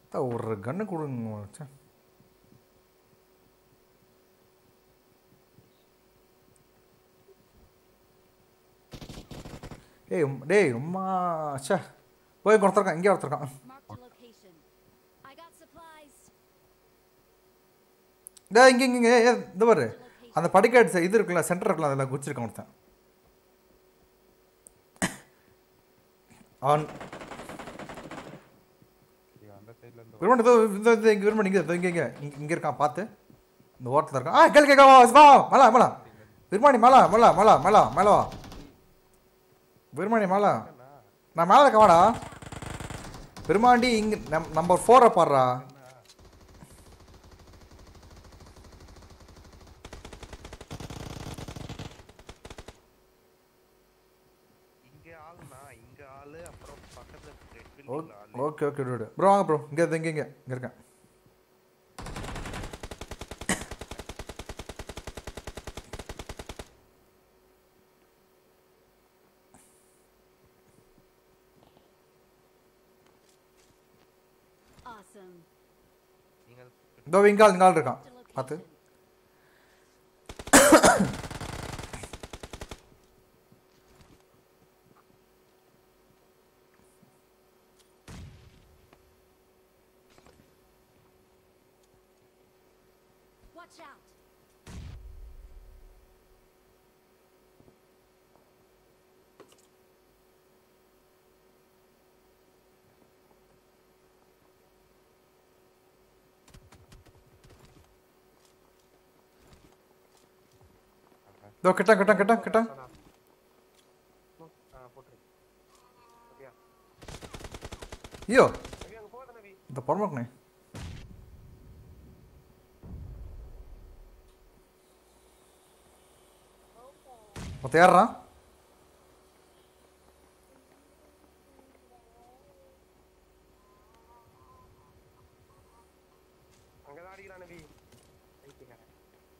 அத்தா, ஒரு கன்று கொடுங்க மச்சான். ஏய் உம், டேய் அம்மா ச்சே போய் ஒருத்தருக்கான் இங்கே ஒருத்தருக்கான் Marked a location. I got supplies. டேய் இங்கே இங்கே இங்கே இந்த பாரு அந்த படிக்கட்டு இது இருக்குல்ல சென்டர் இருக்குல்ல அதில் குச்சிருக்கான் ஒருத்தன் அவன் ஐயோ, அந்த சைடுல இருந்து விரும்பி இதோ இந்த இந்த இங்கே விரும்பி இங்கே இங்கே இங்கே இங்கே இங்கே இருக்கான் பார்த்து இந்த ஓரத்தில் இருக்கான் ஆ கேள்வி கேட்க வா வா மலா மலா விருமாணி மலா மலா மலா மலா மேலே வா விருமாணி மலா நான் மேலே இருக்க வாடா பெருமாண்டி இங்கே நம் நம்பர் ஃபோரை பாடுறா இங்க ஆளுனா இங்க ஆளு அப்புறம் பக்கத்துல ரெட் ஓ- பில்டிங்ல ஆளு ஓகே ஓகே விடு ப்ரோ வாங்க ப்ரோ இங்கே இங்கே இங்கே இங்கே இருக்கேன் Awesome. நீங்க இதோ இங்கே ஆள் இங்கே ஆள் இருக்கான் Marked a பார்த்து location. Watch out. இதோ கிட்டான் கிட்டான் கிட்டான் கிட்டான் ஆ போட்டுரு சரியா ஐயோ நவி அங்க போகாத நவி இந்த பொறமக்கணே மொத்த ஏறுறான் அங்கதான் அடிக்கிறான் நவி பைத்தியக்காரன்.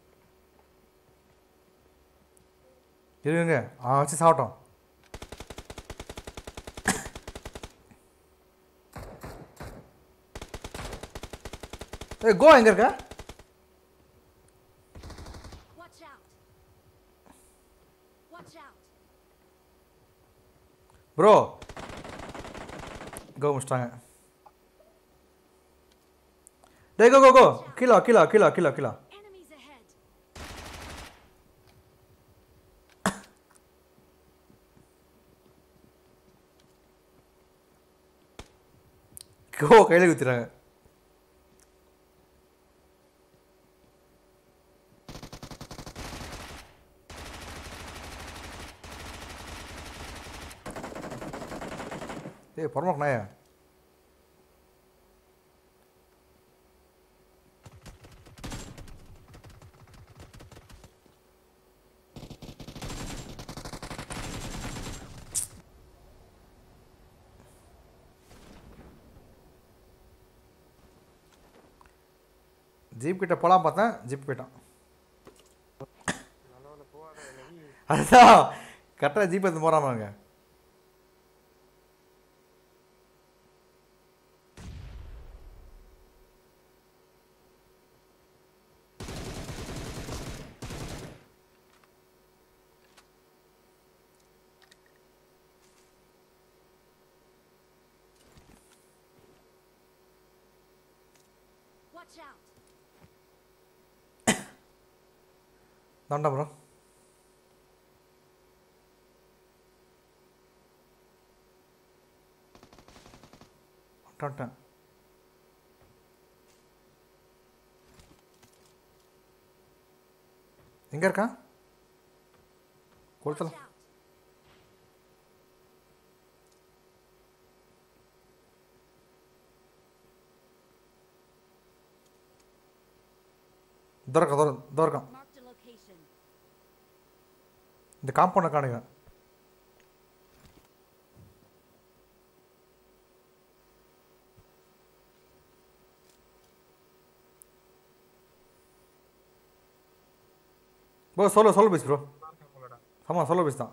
இருங்க அவன் வச்சு சாப்பிட்டோம் ஏய் கோ எங்க இருக்க Watch out. Watch out. Bro go முடிச்சிட்டாங்க டேய் கோ கோ கோ கீழே கீழே கீழே கீழே கீழே Enemies ahead. கோ கையில் குத்திடுறாங்க ஏய் பொறமக்கு நாயா ஜீப் கிட்ட போலாம் பார்த்தேன் ஜீப் போயிட்டான் நல்லவன போகாத நவி அதுதான் கரெக்டாக ஜீப் எடுத்து போகிறாமாங்க Watch out. தாண்டா ப்ரோ வந்துட்டேன் எங்க இருக்கான் Watch கொடுத்தலாம் out. தோறக்கா தோற தோறக்கான் Marked a location. இந்த காம்பவுண்டை காணுங்க ப்ரோ சொல்ல சொல்ல பேசு ப்ரோ போலடா ஆமாம் சொல்ல பேசு தான்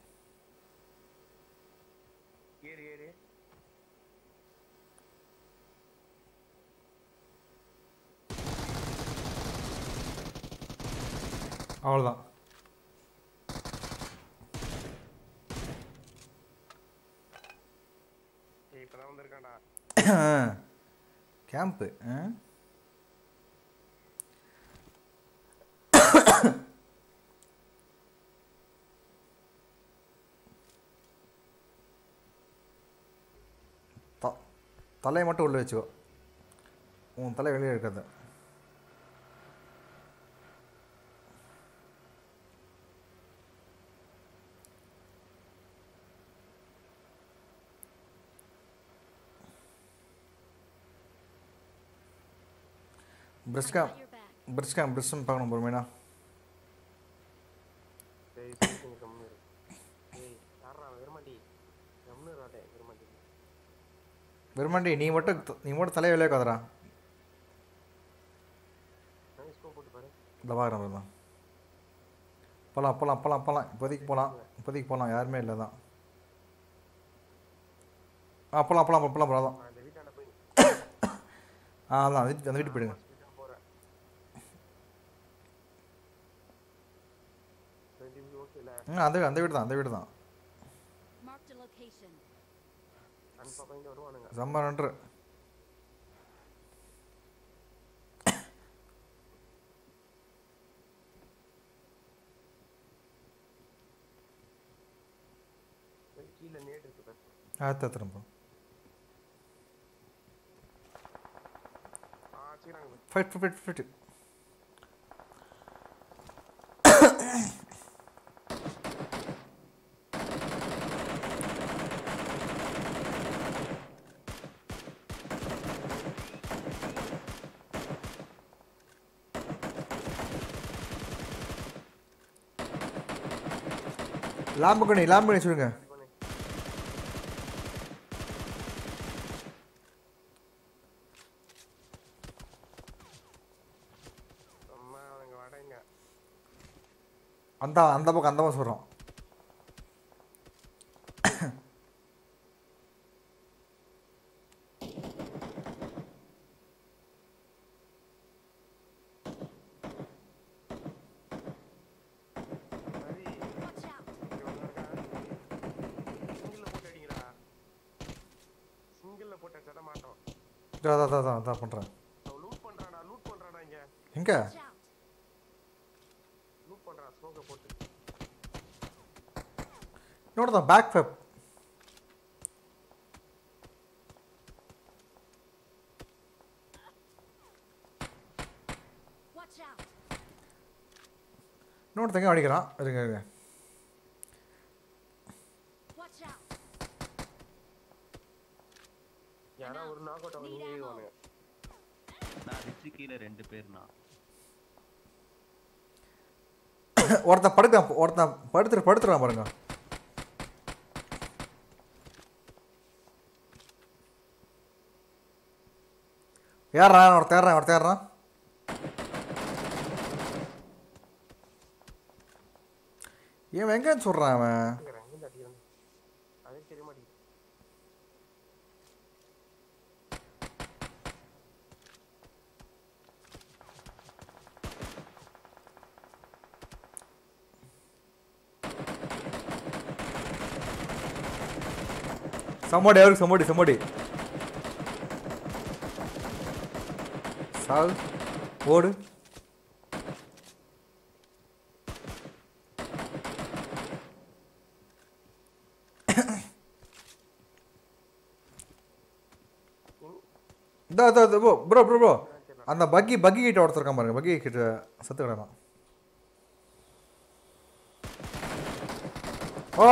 ஏறு ஏறு அவ்வளோதான் ஏய் இப்பதான் வந்திருக்கான்டா கேம்ப்பு த தலையை மட்டும் உள்ளே வச்சுக்கோ உன் தலை வெளியே இருக்காது பிரிஸ்கா Got your back. பிரிஸ்கா பிரிஸ்ன்னு பார்க்கணும் பொறுமையா டேய் சீக்கிரம் கம்முனு இரு. ஏய் யாரா வெறுமாண்டி கம்முனு இருடா வெறுமாண்டி வெறுமாண்டி நீ மட்டும் த- நீ மட்டும் தலையை வெளியே உட்காதுறா நான் ஸ்கோப் போட்டு பாரு இந்த பார்க்குறேன் தான் போகலாம் போகலாம் போகலாம் போகலாம் இப்போதைக்கு போகலாம் இப்போதைக்கு போகலாம் யாருமே இல்லை தான் ஆ போகலாம் போகலாம் போகலாம் போகலாம் நான் இந்த வீட்டாண்ட போய் ஆ அதான் அந்த வீட்டு அந்த வீட்டுக்கு போயிடுங்க ஹாஸ்பிட்டல் போறேன் ரெண்டு ஓகே இல்ல ம் அந்த அந்த வீடு தான் அந்த வீடு தான் Marked a location. அன்பா பையன் வருவானுங்க செம்ம நன்று ஏய், கீழே நேட் இருக்கு பாரு ஆ திரும்ப ஆ சீக்கிரம் ஃபைட் ஃபைட் ஃபைட் லாம்புக்கணி லாம்புக்கணி சொல்லுங்க பண்ணு அம்மா அவங்க வடைங்க அந்த அந்த பக்கம் அந்த பக்கம் சொல்கிறோம் சரி Watch out. இங்க ஒண்ணு இருக்கா? சிங்கிள்ல போட்டு அடிங்கடா சிங்கிள்ல போட்டு அடிச்சா மாட்டோம் அதான் அதான் அதான் அதான் பண்ணுறேன் அவன் லூட் பண்றானா லூட் பண்றானா இங்க எங்கே Watch out. லூட் பண்றான் ஸ்மோக்க போட்டு இன்னொரு தான் பேக் ஃபேப் Watch out. இன்னொருத்தங்க அடிக்கிறான் இருங்க இருங்க Watch out. யாரா ஒரு நாக் அவுட் அவங்க Need ammo. ஏறுவானுங்க நான் ரிச்சு கீழே ரெண்டு பேர்ண்ணா ஒருத்தன் படுக்க ஒருத்தன் படுத்துட்டு படுத்துறான் பாருங்க ஏறான் ஒருத்தன் ஏறான் ஒருத்தன் ஏறான் இவன் எங்கன்னு சொல்கிறான் அவன் அடிக்கிறேன் எங்க அடிக்கிறேன் அதே தெரிய மாட்டேங்குது சம்மோடி அவருக்கு சம்மோடி சம்மோடி சால் ஓடு இதோ இதோ இதோ ப்ரோ ப்ரோ ப்ரோ அந்த பக்கி பக்கி கிட்ட ஒருத்தர் இருக்கான் பாருங்க பக்கி கிட்ட சத்து கிடறான் ஓ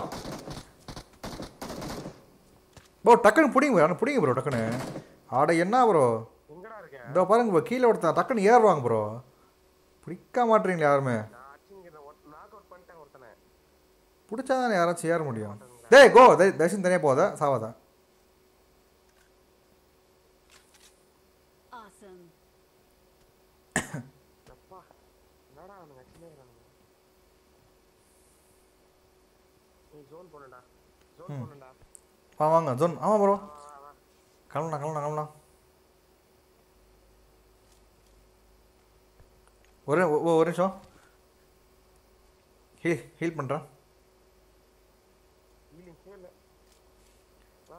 ப்ரோ டக்குன்னு பிடிங்க ப்ரோ பிடிங்க ப்ரோ டக்குன்னு ஆட என்ன ப்ரோ எங்கடா இருக்கேன் இதோ பாருங்க ப்ரோ கீழே ஒருத்தன் டக்குன்னு ஏறுவாங்க ப்ரோ பிடிக்க மாட்டீங்களா யாருமே நான் அடிச்சு இங்க நாக் அவுட் பண்ணிட்டேன் ஒருத்தனை பிடிச்சா தானே யாராச்சும் ஏற முடியும் டேய் கோ தயவுசெய்து தனியாக போகாத சாவாத Awesome. அப்பா என்னடா அவனுங்க அடிச்சுனே இருக்கிறானுங்க நீ ஜோன் போனடா ஜோன் போனடா வா வாங்க ஜோன் ஆமாம் ப்ரோ வா வா வா கிளம்பலாம் கிளம்பலாம் கிளம்பலாம் ஒரே ஒ- ஒ- ஒரு நிமிஷம் ஹீ ஹீல் பண்ணுறான் ஹீலிங்ஸே இல்லை வா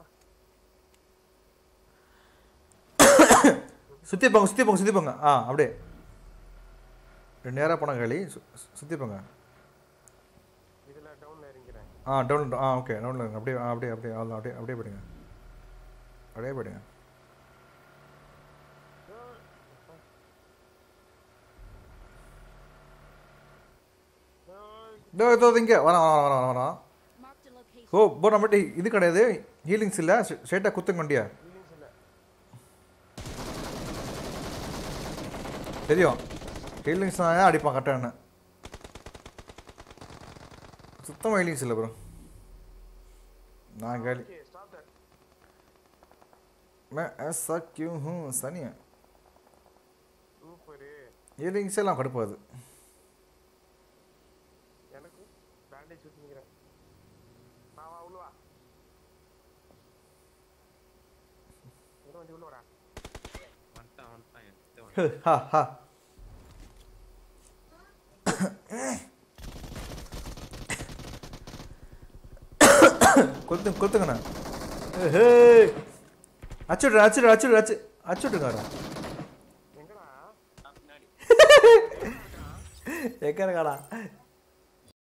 சுற்றி போங்க சுற்றி போங்க சுற்றி போங்க ஆ அப்படியே ரெண்டு நேராக போன களி சுற்றி போங்க இதில் டவுனில் இறங்கிறேன் ஆ டவுன் ஆ ஓகே டவுனில் இருங்க அப்படியே ஆ, அப்படியே அப்படியே அவ்வளோ அப்படியே அப்படியே போயிடுங்க அப்படியே போயிடுங்க இதோ இதோ இங்கே வரான் வரான் வரான் வரான் வரான் Marked a location. ஓ போ நம்மகிட்ட இது கிடையாது ஹீலிங்ஸ் இல்லை ஸ்ட்ரெயிட்டாக குத்துங்க வண்டியா ஹீலிங்ஸ் இல்லை தெரியும் ஹீலிங்ஸ் தான் அடிப்பான் கரெக்டாக என்ன சுத்தமாக ஹீலிங்ஸ் இல்லை ப்ரோ நான் கேலி ஓகே ஸ்டாப் தட் मैं ऐसा क्यों हूँ சனியா சூப்பரு ஹீலிங்ஸ் எல்லாம் கடுப்பாது எனக்கு பேண்டேஜ் வச்சுக்கிறேன் வா வா உள்ள வா எங்க வண்டி உள்ள வரா வந்துட்டான் வந்துட்டான் என்கிட்ட வந்துட்டான். ஹா ஹா கொத்து கொத்துங்கண்ணா ஹே அச்சுடு அச்சுடு அச்சுடு அச்சு அச்சுட்டுங்காரா எங்கடா நான் பின்னாடி எங்க இருக்காடா